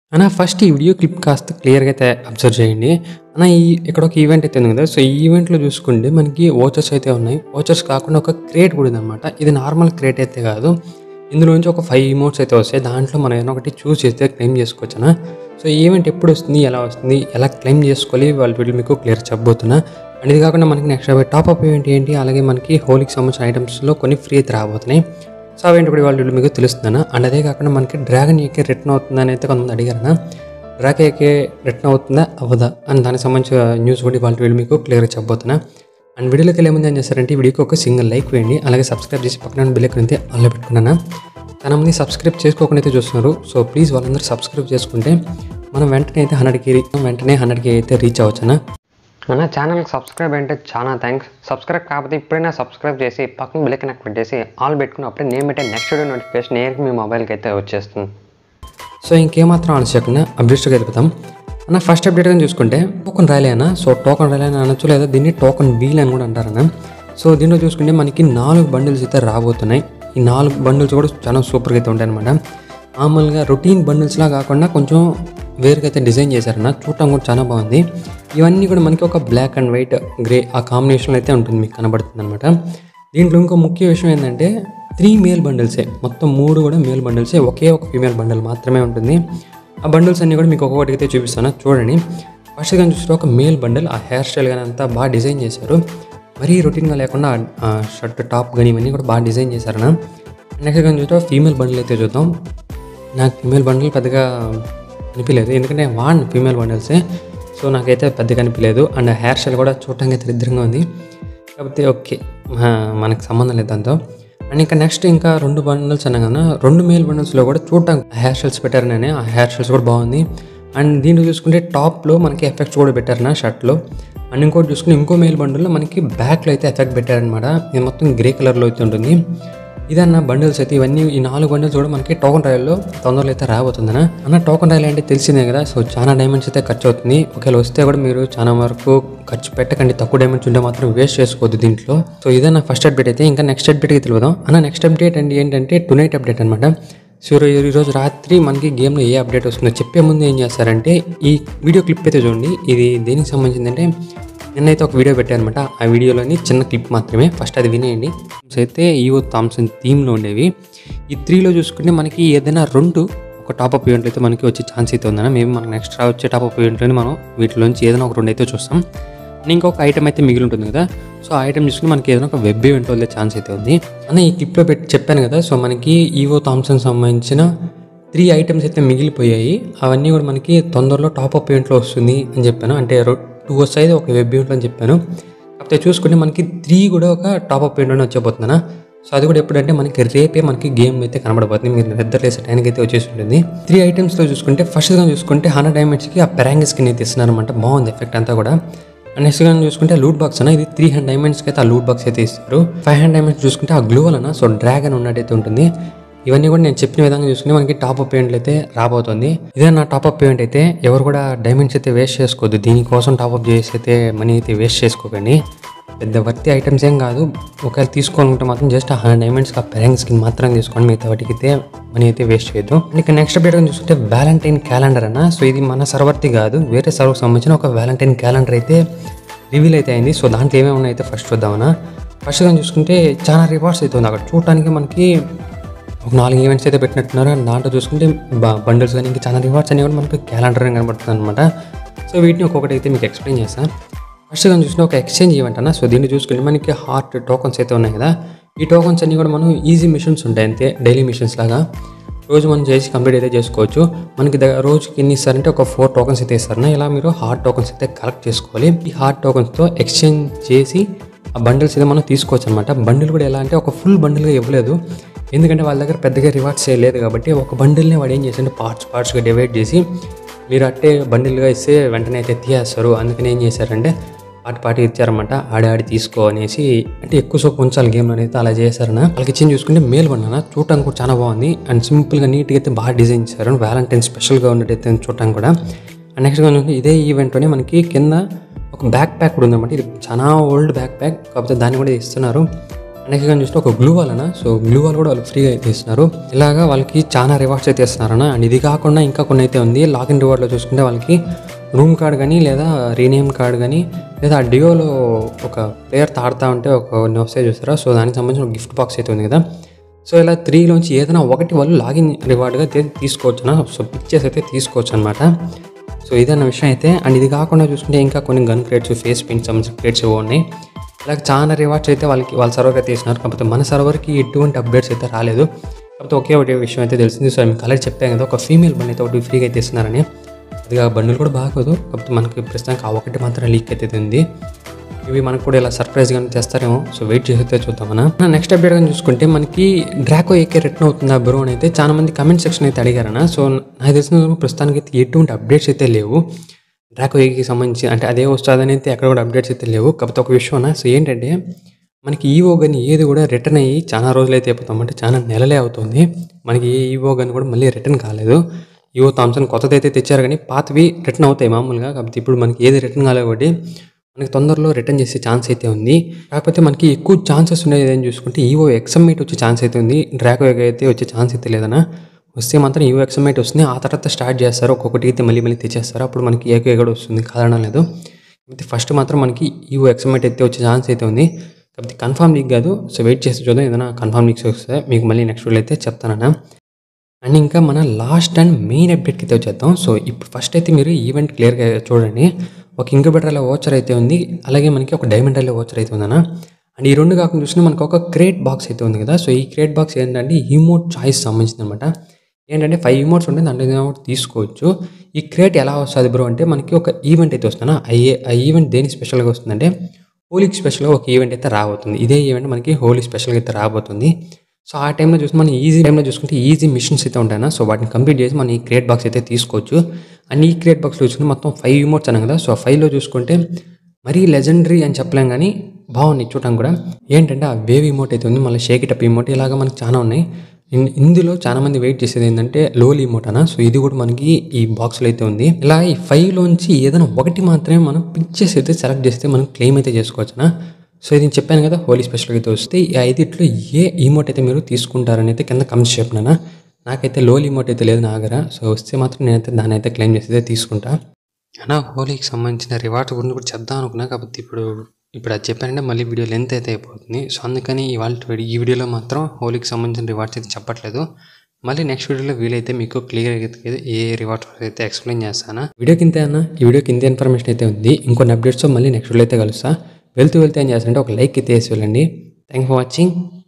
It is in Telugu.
అన్న ఫస్ట్ ఈ వీడియో క్లిప్ కాస్త క్లియర్గా అయితే అబ్జర్వ్ చేయండి అన్న ఈ ఇక్కడ ఒక ఈవెంట్ అయితే ఉంది కదా సో ఈ ఈవెంట్లో చూసుకుంటే మనకి ఓచర్స్ అయితే ఉన్నాయి ఓచర్స్ కాకుండా ఒక క్రియేట్ కూడా ఉందన్నమాట ఇది నార్మల్ క్రియేట్ అయితే కాదు ఇందులో నుంచి ఒక ఫైవ్ ఇమోట్స్ అయితే వస్తాయి దాంట్లో మనం ఏదైనా ఒకటి చూస్ చేస్తే క్లెయిమ్ చేసుకోవచ్చునా సో ఈ ఈవెంట్ ఎప్పుడు వస్తుంది ఎలా వస్తుంది ఎలా క్లెయిమ్ చేసుకోవాలి వాళ్ళ వీళ్ళు మీకు క్లియర్ చెప్పబోతున్నా అండ్ ఇది కాకుండా మనకి నెక్స్ట్ టాప్అప్ ఈవెంట్ ఏంటి అలాగే మనకి హోలీకి సంబంధించిన ఐటమ్స్లో కొన్ని ఫ్రీ అయితే రాబోతున్నాయి సో అవేంటి కూడా వాళ్ళు మీకు తెలుస్తుందన్న అండ్ అదే కాకుండా మనకి డ్రాగన్ ఏకే రిటర్న్ అవుతుందని అయితే కొంతమంది అడిగారన్న డ్రాగన్ ఏకే రిటర్న్ అవుతుందా అవ్వదా అని దానికి సంబంధించిన న్యూస్ కూడా వాళ్ళు వీళ్ళు మీకు క్లియర్గా చెప్పబోతున్నా అండ్ వీడియోలోకి వెళ్ళే ముందు ఏం చేస్తారంటే ఈ వీడియోకి ఒక సింగిల్ లైక్ వేయండి అలాగే సబ్స్క్రైబ్ చేసి పక్కన బిల్ అయితే ఆన్లో పెట్టుకున్నాను చాలా మంది సబ్స్క్రైబ్ చేసుకోకుండా అయితే చూస్తున్నారు సో ప్లీజ్ వాళ్ళందరూ సబ్స్క్రైబ్ చేసుకుంటే మనం వెంటనే అయితే హండ్రెడ్కి వెంటనే హండ్రెడ్కి అయితే రీచ్ అవ్వచ్చునా మన ఛానల్కి సబ్స్క్రైబ్ అంటే చాలా థ్యాంక్స్ సబ్స్క్రైబ్ కాకపోతే ఇప్పుడైనా సబ్స్క్రైబ్ చేసి పక్కన బిల్ కనెక్ట్ పెట్టేసి ఆల్ పెట్టుకుని అప్పుడే నేను పెట్టే నెక్స్ట్ వీడియో నోటిఫికేషన్ నేరుగా మీ మొబైల్కి అయితే వచ్చేస్తుంది సో ఇంకేమాత్రం ఆలోచించకుండా అప్డేట్స్కి వెళ్ళిపోతాం అన్న ఫస్ట్ అప్డేట్ కానీ చూసుకుంటే టోకన్ రైలే అన్న సో టోకన్ రైలే అని అనొచ్చు లేదా దీన్ని టోకన్ వీల్ అని కూడా అంటారన్న సో దీంట్లో చూసుకుంటే మనకి నాలుగు బండిల్స్ అయితే రాబోతున్నాయి ఈ నాలుగు బండిల్స్ కూడా చాలా సూపర్గా అయితే ఉంటాయి అనమాట మామూలుగా రొటీన్ బండిల్స్లా కాకుండా కొంచెం వేరుగా అయితే డిజైన్ చేశారన్న చూడటం కూడా చాలా బాగుంది ఇవన్నీ కూడా మనకి ఒక బ్లాక్ అండ్ వైట్ గ్రే ఆ కాంబినేషన్లో అయితే ఉంటుంది మీకు కనబడుతుంది అనమాట దీంట్లో ఇంకో ముఖ్య విషయం ఏంటంటే త్రీ మేల్ బండిల్సే మొత్తం మూడు కూడా మేల్ బండిల్సే ఒకే ఒక ఫీమేల్ బండిల్ మాత్రమే ఉంటుంది ఆ బండిల్స్ అన్నీ కూడా మీకు ఒక్కొక్కటి అయితే చూపిస్తాను చూడండి ఫస్ట్ కానీ చూస్తే ఒక మేల్ బండిల్ ఆ హెయిర్ స్టైల్ కానీ అంతా బాగా డిజైన్ చేశారు మరీ రొటీన్గా లేకుండా ఆ షర్ట్ టాప్ కానీ ఇవన్నీ కూడా బాగా డిజైన్ చేశారన్న నెక్స్ట్ కానీ చూస్తే ఫీమేల్ బండిల్ అయితే చూద్దాం నాకు ఫీమేల్ బండిల్ పెద్దగా అనిపించలేదు ఎందుకంటే వాడిన ఫీమేల్ బండిల్సే సో నాకైతే పెద్దగా అనిపించలేదు అండ్ హెయిర్ స్టైల్ కూడా చూడటానికి అయితే దరిద్రంగా ఉంది కాకపోతే ఓకే మా- మనకు సంబంధం లేదు దాంతో అండ్ ఇంకా నెక్స్ట్ ఇంకా రెండు బండిల్స్ అన్నా కదా రెండు మేల్ బండిల్స్లో కూడా చూడటానికి హెయిర్ స్టైల్స్ పెట్టారు నేను ఆ హెయిర్ స్టైల్స్ కూడా బాగుంది అండ్ దీంట్లో చూసుకుంటే టాప్లో మనకి ఎఫెక్ట్స్ కూడా పెట్టారు నా షర్ట్లో అండ్ ఇంకోటి చూసుకుంటే ఇంకో మేల్ బండిల్లో మనకి బ్యాక్లో అయితే ఎఫెక్ట్ పెట్టారనమాట ఇది మొత్తం గ్రే కలర్లో అయితే ఉంటుంది ఇదన్న బండిల్స్ అయితే ఇవన్నీ ఈ నాలుగు బండిల్స్ కూడా మనకి టోకన్ రైల్లో తొందరలో అయితే రాబోతుందన్న అన్న టోకన్ రైల్ అంటే తెలిసిందే కదా సో చాలా డైమండ్స్ అయితే ఖర్చు అవుతుంది ఒకవేళ వస్తే కూడా మీరు చాలా వరకు ఖర్చు పెట్టకండి తక్కువ డైమండ్స్ ఉంటే మాత్రం వేస్ట్ చేసుకోవద్దు దీంట్లో సో ఇదన్న ఫస్ట్ అప్డేట్ అయితే ఇంకా నెక్స్ట్ అప్డేట్కి తెలియదాం అన్న నెక్స్ట్ అప్డేట్ అంటే ఏంటంటే టు నైట్ అప్డేట్ అనమాట సో ఈ- ఈరోజు రాత్రి మనకి గేమ్లో ఏ అప్డేట్ వస్తుందో చెప్పే ముందు ఏం చేస్తారంటే ఈ వీడియో క్లిప్ అయితే చూడండి ఇది దేనికి సంబంధించిందంటే నిన్నైతే ఒక వీడియో పెట్టానమాట ఆ వీడియోలోని చిన్న క్లిప్ మాత్రమే ఫస్ట్ అది వినేయండి అయితే ఈవో థామ్సన్ థీమ్లో ఉండేవి ఈ త్రీలో చూసుకుంటే మనకి ఏదైనా రెండు ఒక టాప్అప్ ఈవెంట్ అయితే మనకి వచ్చే ఛాన్స్ అయితే ఉందన్న మేము మనకి నెక్స్ట్ వచ్చే టాప్అప్ ఈవెంట్లోని మనం వీటిలోంచి ఏదైనా ఒక రెండు అయితే చూస్తాం అండ్ ఇంకొక ఐటమ్ అయితే మిగిలి ఉంటుంది కదా సో ఆ ఐటమ్ చూసుకుని మనకి ఏదైనా ఒక వెబ్ ఈవెంట్ వల్లే ఛాన్స్ అయితే ఉంది అన్న ఈ క్లిప్లో పెట్టి చెప్పాను కదా సో మనకి ఈవో థామ్సన్ సంబంధించిన త్రీ ఐటమ్స్ అయితే మిగిలిపోయాయి అవన్నీ కూడా మనకి తొందరలో టాప్అప్ ఈవెంట్లో వస్తుంది అని చెప్పాను అంటే టూ వస్తాయి ఒక వెబ్ ఈవెంట్లో అని చెప్పాను కాకపోతే చూసుకుంటే మనకి త్రీ కూడా ఒక టాప్అప్ ఈవెంట్లోనే వచ్చేపోతుందన్న సో అది కూడా ఎప్పుడంటే మనకి రేపే మనకి గేమ్ అయితే కనబడబోతుంది మీరు నిద్ర లేసే టైంకి అయితే వచ్చేసి ఉంటుంది త్రీ ఐటమ్స్లో చూసుకుంటే ఫస్ట్ గా చూసుకుంటే హండ్రెడ్ డైమండ్స్కి ఆ పెరాంగి స్కిన్ అయితే ఇస్తున్నారు అనమాట బాగుంది ఎఫెక్ట్ అంతా కూడా నెక్స్ట్ గా చూసుకుంటే లూట్ బాక్స్ అన్న ఇది త్రీ హండ్రెడ్ డైమండ్స్కి అయితే ఆ లూట్ బాక్స్ అయితే ఇస్తారు ఫైవ్ హండ్రెడ్ డైమండ్స్ చూసుకుంటే ఆ గ్లూ అన్న సో డ్రాగన్ ఉన్నట్టయితే ఉంటుంది ఇవన్నీ కూడా నేను చెప్పిన విధంగా చూసుకుని మనకి టాప్ అప్ ఈవెంట్లు అయితే రాబోతుంది ఇదే నా టాప్ అప్ ఈవెంట్ అయితే ఎవరు కూడా డైమండ్స్ అయితే వేస్ట్ చేసుకోవద్దు దీనికోసం టాప్ అప్ చేసి అయితే మనీ అయితే వేస్ట్ చేసుకోకండి పెద్ద వర్తి ఐటమ్స్ ఏం కాదు ఒకవేళ తీసుకోవాలనుకుంటే మాత్రం జస్ట్ హండ్రెడ్ డైమండ్స్కి ఆ పెరంగ్ స్కిన్ మాత్రం తీసుకోండి మిగతా వాటికి అయితే మనీ అయితే వేస్ట్ చేయొద్దు ఇక నెక్స్ట్ అప్డేట్ చూసుకుంటే వ్యాలంటైన్ క్యాలెండర్ అన్న సో ఇది మన సర్వర్తి కాదు వేరే సర్వర్కి సంబంధించిన ఒక వ్యాలంటైన్ క్యాలెండర్ అయితే రివీల్ అయితే అయింది సో దాంట్లో ఏమేమి ఉన్నాయి అయితే ఫస్ట్ చూద్దామన్నా ఫస్ట్ కానీ చూసుకుంటే చాలా రివార్డ్స్ అయితే ఉంది అక్కడ చూడటానికి మనకి ఒక నాలుగు ఈవెంట్స్ అయితే పెట్టినట్టున్నారు అండ్ దాంట్లో చూసుకుంటే బండిల్స్ కానీ ఇంకా చాలా రివార్డ్స్ అనేవి కూడా మనకి క్యాలెండర్ అని కనబడుతుంది అనమాట సో వీటిని ఒక్కొక్కటి అయితే మీకు ఎక్స్ప్లెయిన్ చేస్తాను ఫస్ట్ కానీ చూసిన ఒక ఎక్స్చేంజ్ ఈవెంట్ అన్న సో దీన్ని చూసుకుంటే మనకి హార్ట్ టోకన్స్ అయితే ఉన్నాయి కదా ఈ టోకన్స్ అన్ని కూడా మనం ఈజీ మిషన్స్ ఉంటాయి అంతే డైలీ మిషన్స్ లాగా రోజు మనం చేసి కంప్లీట్ అయితే చేసుకోవచ్చు మనకి దగ్గర రోజుకి ఎన్ని ఇస్తారంటే ఒక ఫోర్ టోకన్స్ అయితే ఇస్తారన్న ఇలా మీరు హార్ట్ టోకన్స్ అయితే కలెక్ట్ చేసుకోవాలి ఈ హార్ట్ టోకన్స్తో ఎక్స్చేంజ్ చేసి ఆ బండిల్స్ అయితే మనం తీసుకోవచ్చు అనమాట బండిల్ కూడా ఎలా అంటే ఒక ఫుల్ బండిల్గా ఇవ్వలేదు ఎందుకంటే వాళ్ళ దగ్గర పెద్దగా రివార్డ్స్ లేదు కాబట్టి ఒక బండిల్ని వాడు ఏం చేశాడు పార్ట్స్ పార్ట్స్గా డివైడ్ చేసి మీరు అట్టే బండిల్గా ఇస్తే వెంటనే అయితే తీయేస్తారు అందుకని ఏం చేశారంటే పాటి పాటి ఇచ్చారన్నమాట ఆడి ఆడి తీసుకో అనేసి అంటే ఎక్కువ సోపు ఉంచాలి గేమ్లో అయితే అలా చేశారన వాళ్ళకి ఇచ్చింది చూసుకుంటే మేల్ బండి చూడటానికి కూడా చాలా బాగుంది అండ్ సింపుల్గా నీట్గా అయితే బాగా డిజైన్ చేశారు వ్యాలంటైన్ స్పెషల్గా ఉన్నట్టయితే చూడటానికి కూడా అండ్ నెక్స్ట్ ఇదే ఈవెంట్లోనే మనకి కింద ఒక బ్యాక్ ప్యాక్ కూడా ఉందన్నమాట ఇది చాలా ఓల్డ్ బ్యాక్ ప్యాక్ కాకపోతే దాన్ని కూడా ఇస్తున్నారు మనకి కానీ చూస్తే ఒక గ్లూ వాల్ అన్న సో గ్లూ వాల్ కూడా వాళ్ళు ఫ్రీగా అయితే ఇస్తున్నారు ఇలాగా వాళ్ళకి చాలా రివార్డ్స్ అయితే ఇస్తున్నారన్న అండ్ ఇది కాకుండా ఇంకా కొన్ని అయితే ఉంది లాగిన్ రివార్డ్లో చూసుకుంటే వాళ్ళకి రూమ్ కార్డ్ కానీ లేదా రీనేమ్ కార్డ్ కానీ లేదా ఆ డియోలో ఒక ప్లేయర్ తాడుతూ ఉంటే ఒక వస్తాయి చూస్తారా సో దానికి సంబంధించిన ఒక గిఫ్ట్ బాక్స్ అయితే ఉంది కదా సో ఇలా త్రీలోంచి ఏదైనా ఒకటి వాళ్ళు లాగిన్ రివార్డ్గా తీసుకోవచ్చు అన్న సో పిక్చర్స్ అయితే తీసుకోవచ్చు అనమాట సో ఇదన్న విషయం అయితే అండ్ ఇది కాకుండా చూసుకుంటే ఇంకా కొన్ని గన్ క్రేట్స్ ఫేస్ పెయింట్ సంబంధించిన క్రేట్స్ ఇవి ఉన్నాయి అలాగే చాలా రివార్డ్స్ అయితే వాళ్ళకి వాళ్ళ సర్వర్కి అయితే ఇస్తున్నారు కాకపోతే మన సర్వర్కి ఎటువంటి అప్డేట్స్ అయితే రాలేదు కాకపోతే ఒకే ఒకటి విషయం అయితే తెలిసింది సో మీకు కలర్ చెప్పాను కదా ఒక ఫీమేల్ బండి అయితే ఒకటి ఫ్రీగా అయితే ఇస్తున్నారని అది ఆ బండిలు కూడా బాగోదు కాకపోతే మనకి ప్రస్తుతానికి ఆ ఒకటి మాత్రం లీక్ అయితే ఉంది ఇవి మనకు కూడా ఇలా సర్ప్రైజ్ గానే చేస్తారేమో సో వెయిట్ చేస్తే చూద్దామన్నా నెక్స్ట్ అప్డేట్ కానీ చూసుకుంటే మనకి డ్రాకో ఏకే రిటర్న్ అవుతుందా బ్రో అని అయితే చాలా మంది కమెంట్ సెక్షన్ అయితే అడిగారన్న సో నాకు తెలిసిన వరకు ప్రస్తుతానికి అయితే ఎటువంటి అప్డేట్స్ అయితే లేవు డ్రాకో ఏకి సంబంధించి అంటే అదే వస్తుందని అయితే ఎక్కడ కూడా అప్డేట్స్ అయితే లేవు కాకపోతే ఒక విషయం అన్న సో ఏంటంటే మనకి ఈవో గన్ ఏది కూడా రిటర్న్ అయ్యి చాలా రోజులు అయితే అయిపోతాం అంటే చాలా నెలలే అవుతుంది మనకి ఏ ఈవో గన్ కూడా మళ్ళీ రిటర్న్ కాలేదు ఈవో థామ్సన్ కొత్తది అయితే తెచ్చారు కానీ పాతవి రిటర్న్ అవుతాయి మామూలుగా కాకపోతే ఇప్పుడు మనకి ఏది రిటర్న్ కాలేదు కాబట్టి మనకి తొందరలో రిటర్న్ చేసే ఛాన్స్ అయితే ఉంది కాకపోతే మనకి ఎక్కువ ఛాన్సెస్ ఉండేది ఏదని చూసుకుంటే ఈవో ఎక్సమ్మేట్ వచ్చే ఛాన్స్ అయితే ఉంది డ్రాకో అయితే వచ్చే ఛాన్స్ అయితే లేదన్నా వస్తే మాత్రం ఈవో ఎక్సమ్మేట్ వస్తుంది ఆ తర్వాత స్టార్ట్ చేస్తారు ఒక్కొక్కటి అయితే మళ్ళీ మళ్ళీ తెచ్చేస్తారు అప్పుడు మనకి ఏకో కూడా వస్తుంది కాదనడం లేదు కాకపోతే ఫస్ట్ మాత్రం మనకి ఈవో ఎక్సమ్మేట్ అయితే వచ్చే ఛాన్స్ అయితే ఉంది కాకపోతే కన్ఫామ్ లీక్ కాదు సో వెయిట్ చేసి చూద్దాం ఏదైనా కన్ఫామ్ లీక్స్ వస్తే మీకు మళ్ళీ నెక్స్ట్ వీడియో అయితే చెప్తానన్నా అండ్ ఇంకా మన లాస్ట్ అండ్ మెయిన్ అప్డేట్కి అయితే వచ్చేద్దాం సో ఇప్పుడు ఫస్ట్ అయితే మీరు ఈవెంట్ క్లియర్గా చూడండి ఒక ఇంక్యుబేటర్ ఓచర్ అయితే ఉంది అలాగే మనకి ఒక డైమండ్ అల్లే ఓచర్ అయితే ఉందన్న అండ్ ఈ రెండు కాకుండా చూసినా మనకు ఒక క్రేట్ బాక్స్ అయితే ఉంది కదా సో ఈ క్రేట్ బాక్స్ ఏంటంటే ఇమోట్ చాయిస్ సంబంధించింది అనమాట ఏంటంటే ఫైవ్ ఇమోట్స్ ఉంటే దాంట్లో ఏదైనా ఒకటి తీసుకోవచ్చు ఈ క్రేట్ ఎలా వస్తుంది బ్రో అంటే మనకి ఒక ఈవెంట్ అయితే వస్తున్నా ఆ ఏ- ఆ ఈవెంట్ దేని స్పెషల్గా వస్తుందంటే హోలీకి స్పెషల్గా ఒక ఈవెంట్ అయితే రాబోతుంది ఇదే ఈవెంట్ మనకి హోలీ స్పెషల్గా అయితే రాబోతుంది సో ఆ టైంలో చూస్తే మనం ఈజీ టైంలో చూసుకుంటే ఈజీ మిషన్స్ అయితే ఉంటాయి సో వాటిని కంప్లీట్ చేసి మనం ఈ క్రియేట్ బాక్స్ అయితే తీసుకోవచ్చు అండ్ ఈ క్రియేట్ బాక్స్లో చూసుకుంటే మొత్తం ఫైవ్ ఇమోట్స్ అన్నాం కదా సో ఫైవ్లో చూసుకుంటే మరీ లెజెండరీ అని చెప్పలేం కానీ బాగున్నాయి చూడటం కూడా ఏంటంటే ఆ వేవ్ ఇమోట్ అయితే ఉంది మళ్ళీ షేక్ ఇట్ అప్ ఇమోట్ ఇలాగా మనకి చాలా ఉన్నాయి ఇన్- ఇందులో చాలా మంది వెయిట్ చేసేది ఏంటంటే లోల్ ఇమోట్ అన్న సో ఇది కూడా మనకి ఈ బాక్స్లో అయితే ఉంది ఇలా ఈ ఫైవ్ లోంచి ఏదైనా ఒకటి మాత్రమే మనం పిక్చర్స్ అయితే సెలెక్ట్ చేస్తే మనం క్లెయిమ్ అయితే చేసుకోవచ్చునా సో ఇది నేను చెప్పాను కదా హోలీ స్పెషల్గా అయితే వస్తే ఈ ఐదిట్లో ఏ ఇమోట్ అయితే మీరు తీసుకుంటారని అయితే కింద కమెంట్స్ చెప్పినా నాకైతే లోల్ ఇమోట్ అయితే లేదు నా దగ్గర సో వస్తే మాత్రం నేనైతే దాన్ని అయితే క్లెయిమ్ చేసి అయితే తీసుకుంటా అన్న హోలీకి సంబంధించిన రివార్డ్స్ గురించి కూడా చెప్దాం అనుకున్నా కాకపోతే ఇప్పుడు ఇప్పుడు అది చెప్పానంటే మళ్ళీ వీడియో లెంత్ అయితే అయిపోతుంది సో అందుకని ఇవాళ వీడియో ఈ వీడియోలో మాత్రం హోలీకి సంబంధించిన రివార్డ్స్ అయితే చెప్పట్లేదు మళ్ళీ నెక్స్ట్ వీడియోలో వీలైతే మీకు క్లియర్ అయితే ఏ రివార్డ్స్ అయితే ఎక్స్ప్లెయిన్ చేస్తాను వీడియో కింద అన్న ఈ వీడియోకి ఇంత ఇన్ఫర్మేషన్ అయితే ఉంది ఇంకొన్ని అప్డేట్స్తో మళ్ళీ నెక్స్ట్ వీడియో అయితే కలుస్తా వెళ్తూ వెళ్తే ఏం చేస్తానంటే ఒక లైక్ అయితే వేసి వెళ్ళండి థ్యాంక్ ఫర్ వాచింగ్